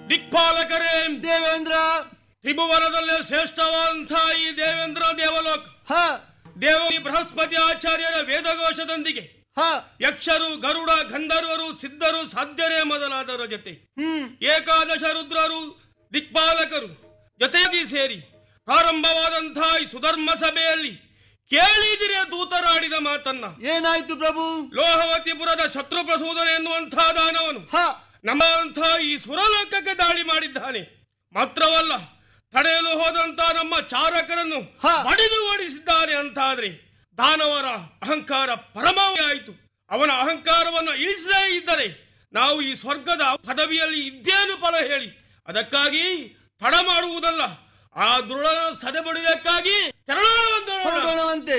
ದಿಕ್ಪಾಲಕರೇ ದೇವೇಂದ್ರ ತ್ರಿಭುವನದಲ್ಲೇ ಶ್ರೇಷ್ಠವಾದಂಥ ಈ ದೇವೇಂದ್ರ ದೇವಲೋಕ ಹ ದೇವ ಈ ಬೃಹಸ್ಪತಿ ಆಚಾರ್ಯರ ವೇದಘೋಷದೊಂದಿಗೆ ಹ ಯಕ್ಷರು ಗರುಡ ಗಂಧರ್ವರು ಸಿದ್ಧರು ಸಾಧ್ಯರೇ ಮೊದಲಾದವರ ಜೊತೆ ಹ್ಮ್ ಏಕಾದಶ ರುದ್ರರು ದಿಕ್ಪಾಲಕರು ಜೊತೆಯಾಗಿ ಸೇರಿ ಪ್ರಾರಂಭವಾದಂತಹ ಈ ಸುಧರ್ಮ ಸಭೆಯಲ್ಲಿ ಕೇಳಿದಿರೇ ದೂತರಾಡಿದ ಮಾತನ್ನ ಏನಾಯ್ತು ಪ್ರಭು ಲೋಹವತಿಪುರದ ಶತ್ರು ಪ್ರಸೂದನ ಎನ್ನುವಂಥ ದಾನವನು ಹ ನಮ್ಮಂಥ ಈ ಸುರಲೋಕಕ್ಕೆ ದಾಳಿ ಮಾಡಿದ್ದಾನೆ ಮಾತ್ರವಲ್ಲ ತಡೆಯಲು ಹೋದಂತ ನಮ್ಮ ಚಾರಕರನ್ನು ಹ. ಬಡಿದು ಓಡಿಸಿದ್ದಾನೆ ಅಂತಾದ್ರೆ ದಾನವರ ಅಹಂಕಾರ ಪರಮಾವಧಿ ಆಯಿತು ಅವನ ಅಹಂಕಾರವನ್ನು ಇಳಿಸದೇ ಇದ್ದರೆ ನಾವು ಈ ಸ್ವರ್ಗದ ಪದವಿಯಲ್ಲಿ ಇದ್ದೇನು ಫಲ ಹೇಳಿ ಅದಕ್ಕಾಗಿ ತಡ ಮಾಡುವುದಲ್ಲ ಆ ದೃಢ ಸದೆಬಡಿದಕ್ಕಾಗಿ ತೆರಳೋಣ ಹೊರಡೋಣವಂತೆ